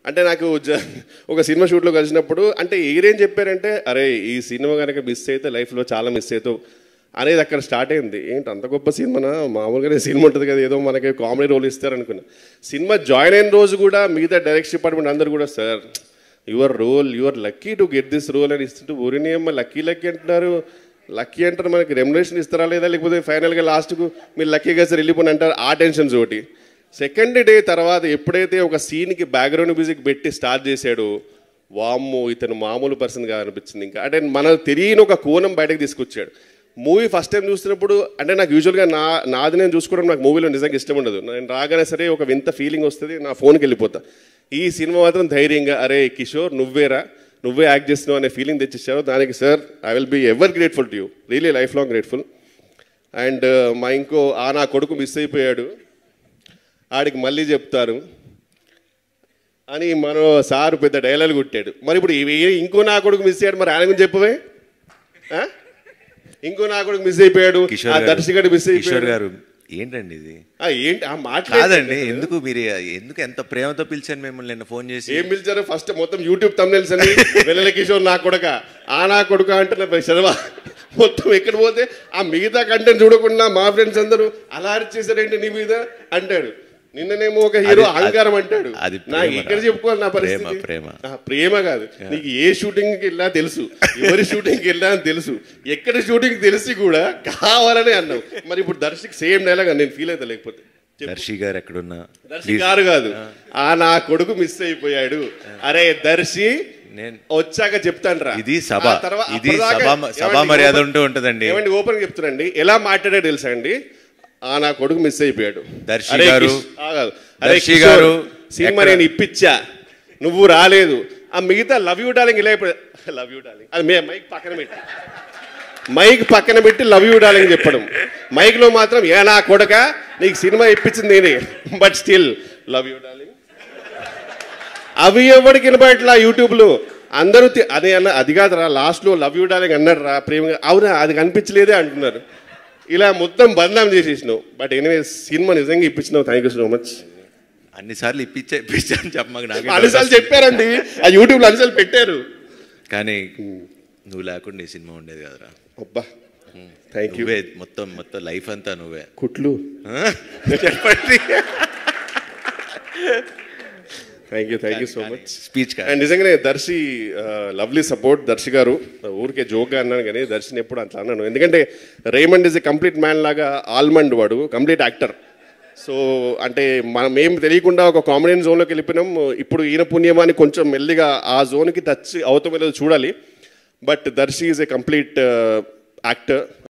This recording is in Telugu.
అంటే నాకు జ- ఒక సినిమా షూట్లో కలిసినప్పుడు అంటే ఏరేం చెప్పారంటే అరే ఈ సినిమా కనుక మిస్ అయితే లైఫ్లో చాలా మిస్ అవుతావు అనేది అక్కడ స్టార్ట్ అయింది ఏంటి అంత గొప్ప సినిమానా మామూలుగానే సినిమా ఉంటుంది కదా ఏదో మనకి కామెడీ రోల్ ఇస్తారనుకున్నా సినిమా జాయిన్ అయిన రోజు కూడా మిగతా డైరెక్షన్ డిపార్ట్మెంట్ అందరు కూడా sir your role your lucky to get this role అని ఇస్తుంటే ఊరిని అమ్మ లక్కీ లక్కీ అంటున్నారు లక్కీ అంటారు మనకి రెమ్యునేషన్ ఇస్తారా లేదా లేకపోతే ఫైనల్గా లాస్ట్కు మీరు లక్కీగా సార్ వెళ్ళిపోయి అంటారు ఆ టెన్షన్స్ ఒకటి సెకండ్ డే తర్వాత ఎప్పుడైతే ఒక సీన్కి బ్యాక్గ్రౌండ్ మ్యూజిక్ పెట్టి స్టార్ట్ చేశాడో వామ్మో ఇతను మామూలు పర్సన్ గా అనిపించింది ఇంకా అంటే మనకు తెలియని ఒక కోణం బయటకు తీసుకొచ్చాడు మూవీ ఫస్ట్ టైం చూస్తున్నప్పుడు అంటే నాకు యూజువల్గా నా నాది నేను చూసుకోవడం నాకు మూవీలో నిజంగా ఇష్టం ఉండదు నేను రాగానే సరే ఒక వింత ఫీలింగ్ వస్తుంది నా ఫోన్కి వెళ్ళిపోతా ఈ సినిమా మాత్రం ధైర్యంగా అరే కిషోర్ నువ్వేరా నువ్వే యాక్ట్ చేస్తున్నావు అనే ఫీలింగ్ తెచ్చిచ్చారు దానికి sir I will be ever grateful to you really life long grateful and మా ఇంకో ఆ నా కొడుకు మిస్ అయిపోయాడు ఆడికి మళ్ళీ చెప్తారు అని మనం సారు పెద్ద డైలాగ్ కొట్టాడు మరి ఇప్పుడు ఇవి- ఇంకో నా కొడుకు మిస్ అయ్యాడు మరి ఆయన గురించి చెప్పవే ఆ? ఇంకో నా కొడుకు మిస్ అయిపోయాడు కిషోర్ ఆ గారు దర్శకుడు మిస్ కిషోర్ అయిపోయాడు గారు ఏంటండి ఇది ఆ, ఏంటి ఆ మాట కాదండి ఎందుకు మీరు ఎందుకు ఎంత ప్రేమతో పిలిచాను మిమ్మల్ని నిన్న ఫోన్ చేసి ఏం పిలిచారు ఫస్ట్ మొత్తం యూట్యూబ్ తమ్నెల్స్ అని వెల్లెల కిషోర్ నా కొడుక ఆ నా కొడుక అంటే శర్మ మొత్తం ఎక్కడ పోతే ఆ మిగతా కంటెంట్ చూడకుండా మా ఫ్రెండ్స్ అందరూ అలా చేశారేంటి నీ మీద అంటాడు నిన్ననేమో ఒక హీరో అది- అహంకారం అంటాడు అది నాకు ప్రేమ ఎక్కడ రా. చెప్పుకోవాలి నా ప్రేమ, పరిస్థితి ప్రేమ. ఆ, ప్రేమ కాదు నీకు ఏ షూటింగ్ కి వెళ్ళా తెలుసు ఎవరి షూటింగ్ కి వెళ్ళా అని తెలుసు ఎక్కడ షూటింగ్ తెలిసి కూడా కావాలని అన్నావు మరి ఇప్పుడు దర్శక్ సేమ్ డైలాగ్ నేను ఫీల్ అవుతా లేకపోతే చెప్పు. దర్శి గారు ఎక్కడున్నా దర్శి గారు కాదు ఆ నా కొడుకు మిస్ అయిపోయాడు అరే దర్శి నేను వచ్చాక చెప్తాను రా ఇది సభ. ఆ తర్వా- ఇది అప్పటిదాకా సభా- సభా ఏమండి, మర్యాద ఓపెన్- ఉంటూ ఉంటుందండి. ఏమండి ఓపెన్ చెప్తున్నాండి ఎలా మాట్లాడాడు తెలుసా అండి ఆ నా కొడుకు మిస్ అయిపోయాడు దర్శి అరే గారు, కిష్- ఆ కాదు. అరే దర్శి కిషోర్, గారు, సినిమా ఎక్కడ- నేను ఇప్పించా నువ్వు రాలేదు ఆ మిగతా లవ్ యూ డాలింగ్ ఇలా లవ్ యూ డాలింగ్ అది మే మైక్ పక్కన పెట్టి మైక్ పక్కన పెట్టి లవ్ యూ డాలింగ్ చెప్పడం మైక్ లో మాత్రం ఏ నా కొడక నీకు సినిమా ఇప్పించింది నేనే but still love you darling అవి ఎవరికి వినబడట్లా యూట్యూబ్లో అందరూ తి- అదే అన్న అది కాదురా లాస్ట్లో లవ్ యూ డాలింగ్ అన్నాడు రా ప్రేమగా అవునా అది కనిపించలేదే అంటున్నారు ఇలా మొత్తం బదనాం చేసేసినావు బట్ ఎనివే సినిమా నిజంగా ఇప్పించినావు థ్యాంక్ యూ సో మచ్ అన్నిసార్లు ఇప్పించే ఇప్పించా అని చెప్పమాకు నాకు అన్నిసార్లు చెప్పారండి ఆ యూట్యూబ్లో అన్నిసార్లు పెట్టారు కానీ నువ్వు లేకుండా ఈ సినిమా ఉండేది కదరా అబ్బా థ్యాంక్ యూ నువ్వే మొత్తం మొత్తం లైఫ్ అంతా నువ్వే కుట్లు ఆ? చెప్పండి thank you thank you so much speech కాదు అండ్ నిజంగానే దర్శి లవ్లీ సపోర్ట్ దర్శి గారు ఊరికే జోక్గా అన్నాను కానీ దర్శిని ఎప్పుడు అట్లా అన్నాను ఎందుకంటే Raymond is a complete man లాగా ఆల్మండ్ వాడు కంప్లీట్ యాక్టర్ సో అంటే మనం ఏం తెలియకుండా ఒక కామెడీ జోన్లోకి వెళ్ళిపోయినాం ఇప్పుడు ఈయన పుణ్యమాని కొంచెం మెల్లిగా ఆ జోన్కి టచ్ అవుతామో లేదో చూడాలి but Darsi is a complete actor